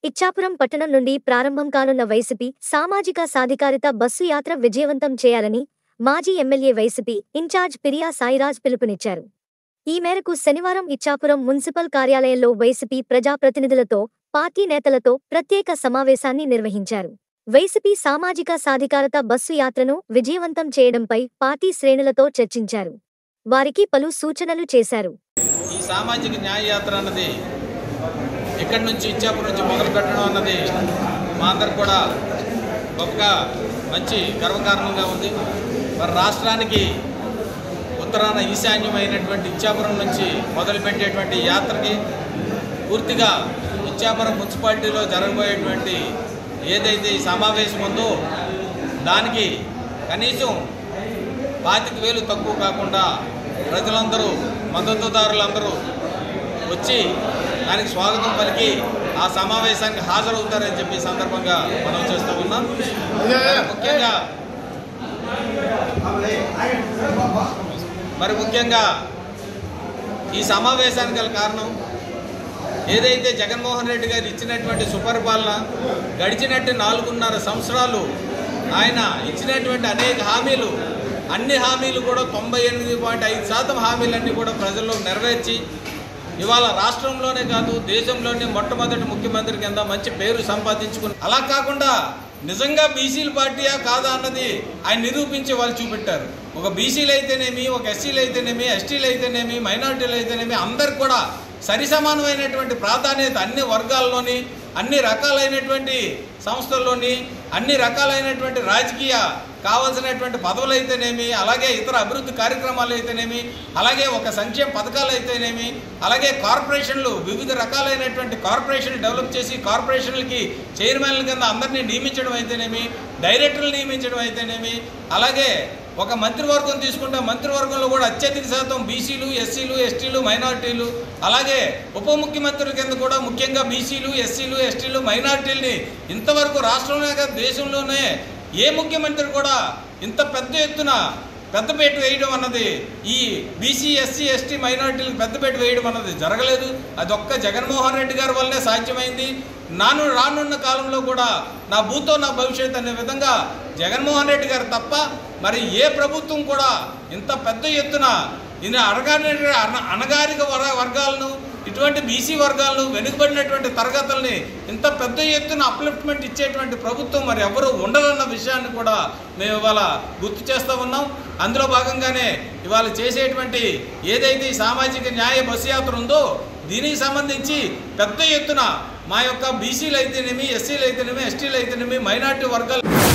ఇచ్చాపురం పట్టణం నుండి ప్రారంభం కానున్న వైసీపీ సామాజిక సాధికారిత బస్సు యాత్ర విజయవంతం చేయాలని మాజీ ఎమ్మెల్యే వైసీపీ ఇన్ఛార్జ్ పిరియా సాయిరాజ్ పిలుపునిచ్చారు ఈ మేరకు శనివారం ఇచ్చాపురం మున్సిపల్ కార్యాలయంలో వైసీపీ ప్రజాప్రతినిధులతో పార్టీ నేతలతో ప్రత్యేక సమావేశాన్ని నిర్వహించారు వైసీపీ సామాజిక సాధికారత బస్సు యాత్రను విజయవంతం చేయడంపై పార్టీ శ్రేణులతో చర్చించారు వారికి పలు సూచనలు చేశారు ఈ సామాజిక న్యాయ యాత్ర అన్నది ఇక్కడి నుంచి ఇచ్చాపురం నుంచి మొదలు పెట్టడం అన్నది మా అందరికి కూడా గొప్పగా మంచి గర్వకారణంగా ఉంది మరి రాష్ట్రానికి ఉత్తరాన ఈశాన్యమైనటువంటి ఇచ్చాపురం నుంచి మొదలుపెట్టేటువంటి యాత్రకి పూర్తిగా ఇచ్చాపురం మున్సిపాలిటీలో జరగబోయేటువంటి ఏదైతే ఈ సమావేశం ఉందో దానికి కనీసం పాతిక వేలు తక్కువ కాకుండా ప్రజలందరూ మద్దతుదారులందరూ వచ్చి దానికి స్వాగతం పలికి ఆ సమావేశానికి హాజరవుతారని చెప్పి ఈ సందర్భంగా మనం చేస్తూ ఉన్నాం ముఖ్యంగా మరి ముఖ్యంగా ఈ సమావేశానికి గల కారణం ఏదైతే జగన్మోహన్ రెడ్డి గారు ఇచ్చినటువంటి సుపరిపాలన గడిచినట్టు నాలుగున్నర సంవత్సరాలు ఆయన ఇచ్చినటువంటి అనేక హామీలు అన్ని హామీలు కూడా తొంభై ఎనిమిది పాయింట్ ఐదు శాతం హామీలన్నీ కూడా ప్రజల్లో నెరవేర్చి ఇవాళ రాష్ట్రంలోనే కాదు దేశంలోనే మొట్టమొదటి ముఖ్యమంత్రి కింద మంచి పేరు సంపాదించుకుని అలా కాకుండా నిజంగా బీసీల పార్టీయా కాదా అన్నది ఆయన నిరూపించి వాళ్ళు చూపెట్టారు ఒక బీసీలు అయితేనేమి ఒక ఎస్సీలు అయితేనేమి ఎస్టీలు అయితేనేమి మైనార్టీలు అయితేనేమి అందరికి కూడా సరి సమానమైనటువంటి ప్రాధాన్యత అన్ని వర్గాల్లోని అన్ని రకాలైనటువంటి సంస్థల్లోని అన్ని రకాలైనటువంటి రాజకీయ కావాల్సినటువంటి పదవులు అయితేనేమి అలాగే ఇతర అభివృద్ధి కార్యక్రమాలు అయితేనేమి అలాగే ఒక సంక్షేమ పథకాలు అయితేనేమి అలాగే కార్పొరేషన్లు వివిధ రకాలైనటువంటి కార్పొరేషన్లు డెవలప్ చేసి కార్పొరేషన్లకి చైర్మన్ల కింద అందరినీ నియమించడం అయితేనేమి డైరెక్టర్లు నియమించడం అయితేనేమి అలాగే ఒక మంత్రివర్గం తీసుకుంటే మంత్రివర్గంలో కూడా అత్యధిక శాతం బీసీలు ఎస్సీలు ఎస్టీలు మైనార్టీలు అలాగే ఉప ముఖ్యమంత్రుల కింద కూడా ముఖ్యంగా బీసీలు ఎస్సీలు ఎస్టీలు మైనార్టీలని ఇంతవరకు రాష్ట్రంలోనే కాదు దేశంలోనే ఏ ముఖ్యమంత్రి కూడా ఇంత పెద్ద ఎత్తున పెద్దపేట వేయడం అన్నది ఈ బీసీ ఎస్సీ ఎస్టీ మైనార్టీలకు పెద్దపేట వేయడం అన్నది జరగలేదు అది ఒక్క జగన్మోహన్ రెడ్డి గారి వల్లనే సాధ్యమైంది నాను రానున్న కాలంలో కూడా నా భూతో నా భవిష్యత్ అనే విధంగా జగన్మోహన్ రెడ్డి గారు తప్ప మరి ఏ ప్రభుత్వం కూడా ఇంత పెద్ద ఎత్తున ఇది అణగారి అణగారిక వర వర్గాలను ఇటువంటి బీసీ వర్గాలను వెనుకబడినటువంటి తరగతుల్ని ఇంత పెద్ద ఎత్తున అప్లిఫ్ట్మెంట్ ఇచ్చేటువంటి ప్రభుత్వం మరి ఎవరు ఉండదన్న విషయాన్ని కూడా మేము ఇవాళ గుర్తు చేస్తూ ఉన్నాం అందులో భాగంగానే ఇవాళ చేసేటువంటి ఏదైతే ఈ సామాజిక న్యాయ బస్సు యాత్ర ఉందో దీనికి సంబంధించి పెద్ద ఎత్తున మా యొక్క బీసీలు అయితేనేమి ఎస్సీలు అయితేనేమి ఎస్టీలు అయితేనేమి మైనార్టీ వర్గాలు